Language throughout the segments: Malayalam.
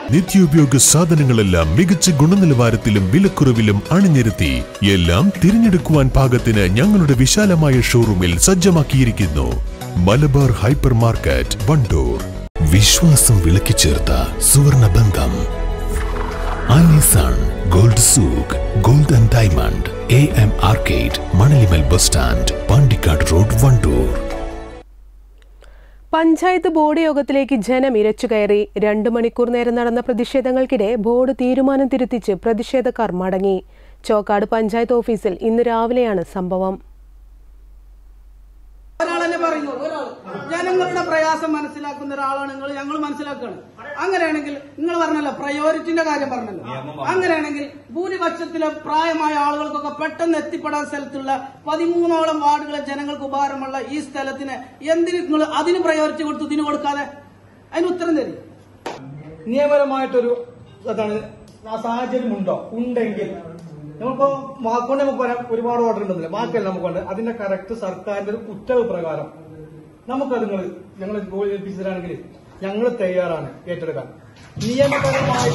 നിത്യോപയോഗ സാധനങ്ങളെല്ലാം മികച്ച ഗുണനിലവാരത്തിലും വിലക്കുറവിലും അണിനിരത്തി എല്ലാം തിരഞ്ഞെടുക്കുവാൻ പാകത്തിന് ഞങ്ങളുടെ വിശാലമായ ഷോറൂമിൽ സജ്ജമാക്കിയിരിക്കുന്നു മലബാർ ഹൈപ്പർ മാർക്കറ്റ് വണ്ടൂർ വിശ്വാസം വിളക്കി ചേർത്ത സുവർണ ബന്ധം Alisan gold souk gold and diamond A M arcade Manalimal bus stand Pandikkad road Wandoor panchayat board യോഗത്തിലേക്ക് ജനം ഇരച്ചു കയറി രണ്ടു മണിക്കൂർ നേരം നടന്ന പ്രതിഷേധങ്ങൾക്കിടെ ബോർഡ് തീരുമാനം തിരുത്തിച്ച് പ്രതിഷേധക്കാർ മടങ്ങി ചോക്കാട് പഞ്ചായത്ത് ഓഫീസിൽ ഇന്ന് രാവിലെയാണ് സംഭവം ഒരാളെന്നെ പറയുന്നു ഒരാൾ ജനങ്ങളുടെ പ്രയാസം മനസ്സിലാക്കുന്ന ഒരാളാണ് നിങ്ങൾ ഞങ്ങൾ മനസ്സിലാക്കുകയാണ് അങ്ങനെയാണെങ്കിൽ നിങ്ങൾ പറഞ്ഞല്ലോ പ്രയോറിറ്റിന്റെ കാര്യം പറഞ്ഞല്ലോ അങ്ങനെയാണെങ്കിൽ ഭൂരിപക്ഷത്തിലെ പ്രായമായ ആളുകൾക്കൊക്കെ പെട്ടെന്ന് എത്തിപ്പെടാൻ സ്ഥലത്തുള്ള പതിമൂന്നോളം വാർഡുകളെ ജനങ്ങൾക്ക് ഉപകാരമുള്ള ഈ സ്ഥലത്തിന് എന്തിന് നിങ്ങൾ അതിന് പ്രയോറിറ്റി കൊടുത്തു ഇതിന് കൊടുക്കാതെ അതിന് ഉത്തരം തരും നിയമപരമായിട്ടൊരു അതാണ് ആ സാഹചര്യം ഉണ്ടോ ഉണ്ടെങ്കിൽ നമ്മളിപ്പോ വാക്കുകൊണ്ട് നമുക്ക് പറയാം ഒരുപാട് ഓർഡർ ഉണ്ടെന്നില്ല ബാക്കിയല്ല നമുക്കുണ്ട് അതിന്റെ കറക്റ്റ് സർക്കാരിന്റെ ഒരു ഉത്തരവ് പ്രകാരം നമുക്കത് നിങ്ങൾ ഞങ്ങൾ ഏൽപ്പിച്ചതാണെങ്കിൽ ഞങ്ങൾ തയ്യാറാണ് ഏറ്റെടുക്കാൻ നിയമപരമായി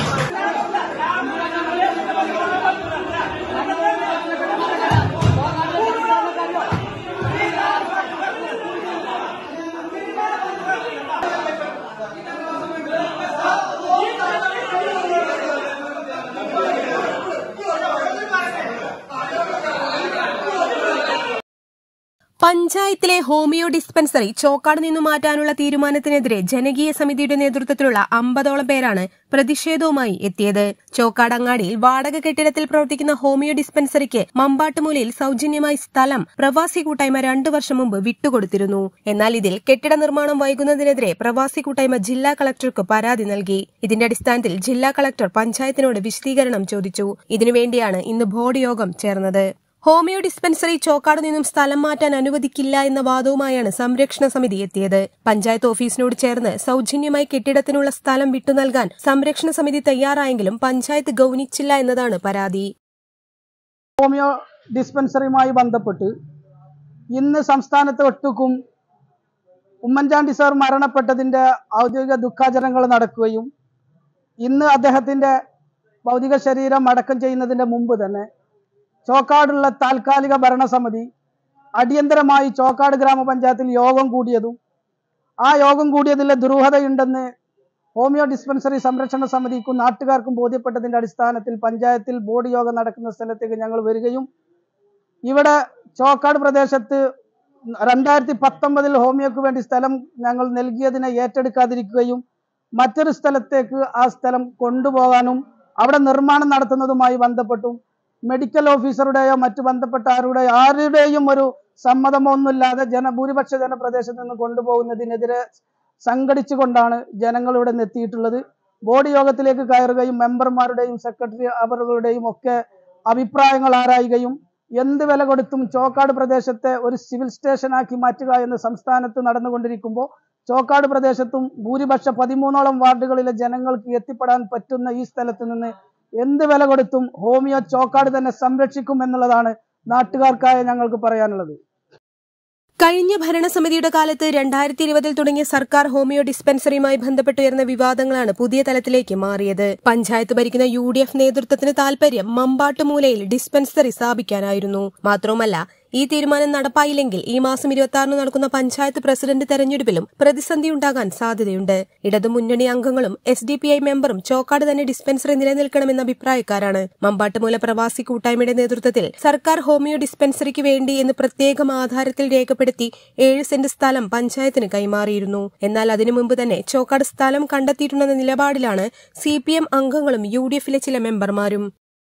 പഞ്ചായത്തിലെ ഹോമിയോ ഡിസ്പെൻസറി ചോക്കാട് നിന്നു മാറ്റാനുള്ള തീരുമാനത്തിനെതിരെ ജനകീയ സമിതിയുടെ നേതൃത്വത്തിലുള്ള അമ്പതോളം പേരാണ് പ്രതിഷേധവുമായി എത്തിയത് ചോക്കാട് അങ്ങാടിയിൽ വാടക കെട്ടിടത്തിൽ പ്രവർത്തിക്കുന്ന ഹോമിയോ ഡിസ്പെൻസറിക്ക് മമ്പാട്ടുമൂലയിൽ സൗജന്യമായി സ്ഥലം പ്രവാസി കൂട്ടായ്മ രണ്ടു വർഷം മുമ്പ് വിട്ടുകൊടുത്തിരുന്നു എന്നാൽ ഇതിൽ കെട്ടിട നിർമ്മാണം വൈകുന്നതിനെതിരെ പ്രവാസി കൂട്ടായ്മ ജില്ലാ കളക്ടർക്ക് പരാതി നൽകി ഇതിന്റെ അടിസ്ഥാനത്തിൽ ജില്ലാ കളക്ടർ പഞ്ചായത്തിനോട് വിശദീകരണം ചോദിച്ചു ഇതിനുവേണ്ടിയാണ് ഇന്ന് ബോർഡ് യോഗം ചേർന്നത് ഹോമിയോ ഡിസ്പെൻസറി ചോക്കാട് നിന്നും സ്ഥലം മാറ്റാൻ അനുവദിക്കില്ല എന്ന വാദവുമായാണ് സംരക്ഷണ സമിതി എത്തിയത് പഞ്ചായത്ത് ഓഫീസിനോട് ചേർന്ന് സൗജന്യമായി കെട്ടിടത്തിനുള്ള സ്ഥലം വിട്ടു നൽകാൻ സംരക്ഷണ സമിതി തയ്യാറായെങ്കിലും പഞ്ചായത്ത് ഗൌനിച്ചില്ല എന്നതാണ് പരാതി ഹോമിയോ ഡിസ്പെൻസറിയുമായി ബന്ധപ്പെട്ട് ഇന്ന് സംസ്ഥാനത്ത് ഒട്ടുക്കും ഉമ്മൻചാണ്ടി സാർ മരണപ്പെട്ടതിന്റെ ഔദ്യോഗിക ദുഃഖാചരണങ്ങൾ നടക്കുകയും ഇന്ന് അദ്ദേഹത്തിന്റെ ഭൗതിക ശരീരം അടക്കം ചെയ്യുന്നതിന്റെ മുമ്പ് തന്നെ ചോക്കാടുള്ള താൽക്കാലിക ഭരണസമിതി അടിയന്തരമായി ചോക്കാട് ഗ്രാമപഞ്ചായത്തിൽ യോഗം കൂടിയതും ആ യോഗം കൂടിയതിലെ ദുരൂഹതയുണ്ടെന്ന് ഹോമിയോ ഡിസ്പെൻസറി സംരക്ഷണ സമിതിക്കും നാട്ടുകാർക്കും ബോധ്യപ്പെട്ടതിന്റെ അടിസ്ഥാനത്തിൽ പഞ്ചായത്തിൽ ബോർഡ് യോഗം നടക്കുന്ന സ്ഥലത്തേക്ക് ഞങ്ങൾ വരികയും ഇവിടെ ചോക്കാട് പ്രദേശത്ത് രണ്ടായിരത്തി പത്തൊമ്പതിൽ ഹോമിയോക്ക് വേണ്ടി സ്ഥലം ഞങ്ങൾ നൽകിയതിനെ ഏറ്റെടുക്കാതിരിക്കുകയും മറ്റൊരു സ്ഥലത്തേക്ക് ആ സ്ഥലം കൊണ്ടുപോകാനും അവിടെ നിർമ്മാണം നടത്തുന്നതുമായി ബന്ധപ്പെട്ടും മെഡിക്കൽ ഓഫീസറുടെയോ മറ്റു ബന്ധപ്പെട്ട ആരുടെ ആരുടെയും ഒരു സമ്മതമോ ഒന്നുമില്ലാതെ ജന ഭൂരിപക്ഷ ജനപ്രദേശത്ത് നിന്ന് കൊണ്ടുപോകുന്നതിനെതിരെ സംഘടിച്ചുകൊണ്ടാണ് ജനങ്ങൾ ഇവിടെ നിന്ന് എത്തിയിട്ടുള്ളത് ബോർഡ് യോഗത്തിലേക്ക് കയറുകയും മെമ്പർമാരുടെയും സെക്രട്ടറി അവരുടെയും ഒക്കെ അഭിപ്രായങ്ങൾ ആരായുകയും എന്ത് വില കൊടുത്തും ചോക്കാട് പ്രദേശത്തെ ഒരു സിവിൽ സ്റ്റേഷനാക്കി മാറ്റുക എന്ന് സംസ്ഥാനത്ത് നടന്നുകൊണ്ടിരിക്കുമ്പോൾ ചോക്കാട് പ്രദേശത്തും ഭൂരിപക്ഷ പതിമൂന്നോളം വാർഡുകളിലെ ജനങ്ങൾക്ക് എത്തിപ്പെടാൻ പറ്റുന്ന ഈ സ്ഥലത്ത് നിന്ന് എന്ത് വില കൊടുത്തും ഹോമിയോ ചോക്കാട് തന്നെ സംരക്ഷിക്കും എന്നുള്ളതാണ് നാട്ടുകാർക്കായ ഞങ്ങൾക്ക് പറയാനുള്ളത് കഴിഞ്ഞ ഭരണസമിതിയുടെ കാലത്ത് രണ്ടായിരത്തി ഇരുപതിൽ തുടങ്ങിയ സർക്കാർ ഹോമിയോ ഡിസ്പെൻസറിയുമായി ബന്ധപ്പെട്ടുയർന്ന വിവാദങ്ങളാണ് പുതിയ തലത്തിലേക്ക് മാറിയത് പഞ്ചായത്ത് ഭരിക്കുന്ന യു ഡി എഫ് നേതൃത്വത്തിന് താൽപര്യം മമ്പാട്ടുമൂലയിൽ ഡിസ്പെൻസറി സ്ഥാപിക്കാനായിരുന്നു മാത്രവുമല്ല ഈ തീരുമാനം നടപ്പായില്ലെങ്കിൽ ഈ മാസം ഇരുപത്തി ആറിന് നടക്കുന്ന പഞ്ചായത്ത് പ്രസിഡന്റ് തെരഞ്ഞെടുപ്പിലും പ്രതിസന്ധിയുണ്ടാകാൻ സാധ്യതയുണ്ട് ഇടതു മുന്നണി അംഗങ്ങളും എസ് ഡി പി ഐ മെമ്പറും ചോക്കാട് തന്നെ ഡിസ്പെൻസറി നിലനിൽക്കണമെന്ന അഭിപ്രായക്കാരാണ് മമ്പാട്ടുമൂല പ്രവാസി കൂട്ടായ്മയുടെ നേതൃത്വത്തിൽ സർക്കാർ ഹോമിയോ ഡിസ്പെൻസറിക്ക് വേണ്ടി എന്ന് പ്രത്യേകം ആധാരത്തിൽ രേഖപ്പെടുത്തി ഏഴ് സെന്റ് സ്ഥലം പഞ്ചായത്തിന് കൈമാറിയിരുന്നു എന്നാൽ അതിനു മുമ്പ് തന്നെ ചോക്കാട് സ്ഥലം കണ്ടെത്തിയിട്ടുണ്ടെന്ന നിലപാടിലാണ് സി പി എം അംഗങ്ങളും യു ഡി എഫിലെ ചില മെമ്പർമാരും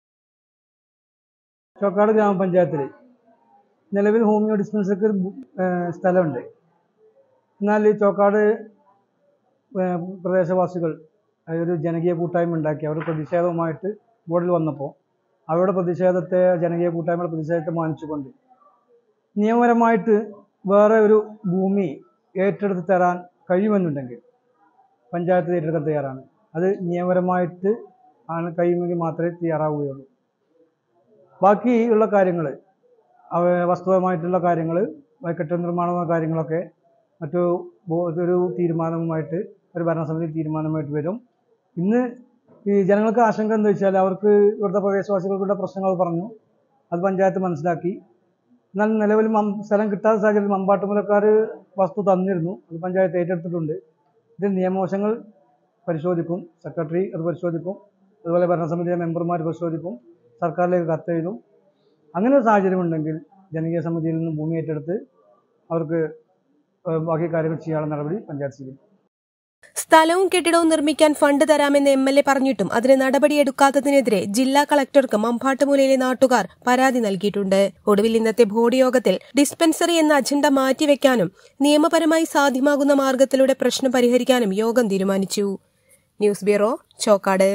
ചോക്കാട് ഗ്രാമപഞ്ചായത്തിൽ നിലവിൽ ഹോമിയോ ഡിസ്പെൻസറിക്ക് ഒരു ബു- ഏഹ് സ്ഥലമുണ്ട് എന്നാൽ ഈ ചോക്കാട് ഏഹ് പ്രദേശവാസികൾ ഒരു ജനകീയ കൂട്ടായ്മ ഉണ്ടാക്കി അവർ പ്രതിഷേധവുമായിട്ട് ബോർഡിൽ വന്നപ്പോൾ അവരുടെ പ്രതിഷേധത്തെ ജനകീയ കൂട്ടായ്മയുടെ പ്രതിഷേധത്തെ മാനിച്ചുകൊണ്ട് നിയമപരമായിട്ട് വേറെ ഒരു ഭൂമി ഏറ്റെടുത്ത് തരാൻ കഴിയുമെന്നുണ്ടെങ്കിൽ പഞ്ചായത്ത് ഏറ്റെടുക്കാൻ തയ്യാറാണ് അത് നിയമപരമായിട്ട് ആണ് കഴിയുമെങ്കിൽ മാത്രമേ തയ്യാറാവുകയുള്ളൂ ബാക്കിയുള്ള കാര്യങ്ങൾ അവ വസ്തുതമായിട്ടുള്ള കാര്യങ്ങൾ കെട്ടിട നിർമ്മാണ കാര്യങ്ങളൊക്കെ മറ്റു ബോ- ഒരു തീരുമാനവുമായിട്ട് ഒരു ഭരണസമിതി തീരുമാനമായിട്ട് വരും ഇന്ന് ഈ ജനങ്ങൾക്ക് ആശങ്ക എന്താ വെച്ചാൽ അവർക്ക് ഇവിടുത്തെ പ്രദേശവാസികൾക്കുള്ള പ്രശ്നങ്ങൾ പറഞ്ഞു അത് പഞ്ചായത്ത് മനസ്സിലാക്കി എന്നാൽ നിലവിൽ മം സ്ഥലം കിട്ടാത്ത സാഹചര്യത്തിൽ മമ്പാട്ടുമുലക്കാർ വസ്തു തന്നിരുന്നു അത് പഞ്ചായത്ത് ഏറ്റെടുത്തിട്ടുണ്ട് ഇതിൽ നിയമവശങ്ങൾ പരിശോധിക്കും സെക്രട്ടറി അത് പരിശോധിക്കും അതുപോലെ ഭരണസമിതിയിലെ മെമ്പർമാർ പരിശോധിക്കും സർക്കാരിലേക്ക് കത്തെഴുതും അങ്ങനെ ഒരു സാഹചര്യം ഉണ്ടെങ്കിൽ ജനകീയ സമിതിയിൽ നിന്ന് ഭൂമി ഏറ്റെടുത്ത് അവർക്ക് ഏഹ് ബാക്കി കാര്യങ്ങൾ ചെയ്യാനുള്ള നടപടി പഞ്ചായത്ത് സ്വീകരിക്കും സ്ഥലവും കെട്ടിടവും നിർമ്മിക്കാൻ ഫണ്ട് തരാമെന്ന് എം എൽ എ പറഞ്ഞിട്ടും അതിന് നടപടിയെടുക്കാത്തതിനെതിരെ ജില്ലാ കളക്ടർക്ക് മമ്പാട്ടുമൂലയിലെ നാട്ടുകാർ പരാതി നൽകിയിട്ടുണ്ട് ഒടുവിൽ ഇന്നത്തെ ബോർഡ് യോഗത്തിൽ ഡിസ്പെൻസറി എന്ന അജണ്ട മാറ്റിവെക്കാനും നിയമപരമായി സാധ്യമാകുന്ന മാർഗത്തിലൂടെ പ്രശ്നം പരിഹരിക്കാനും യോഗം തീരുമാനിച്ചു ന്യൂസ് ബ്യൂറോ ചോക്കാട്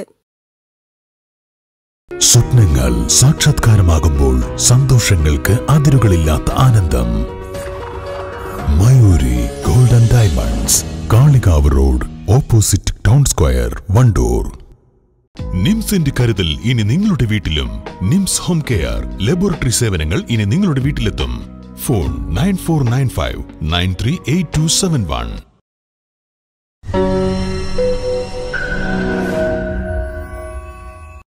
സ്വപ്നങ്ങൾ സാക്ഷാത്കാരമാകുമ്പോൾ സന്തോഷങ്ങൾക്ക് അതിരുകളില്ലാത്ത ആനന്ദം Mayuri golden diamonds Kalikavu road opposite town square Wandoor നിംസിന്റെ കരുതൽ ഇനി നിങ്ങളുടെ വീട്ടിലും നിംസ് ഹോം കെയർ ലബോറട്ടറി സേവനങ്ങൾ ഇനി നിങ്ങളുടെ വീട്ടിലെത്തും phone nine four nine five nine three eight two seven one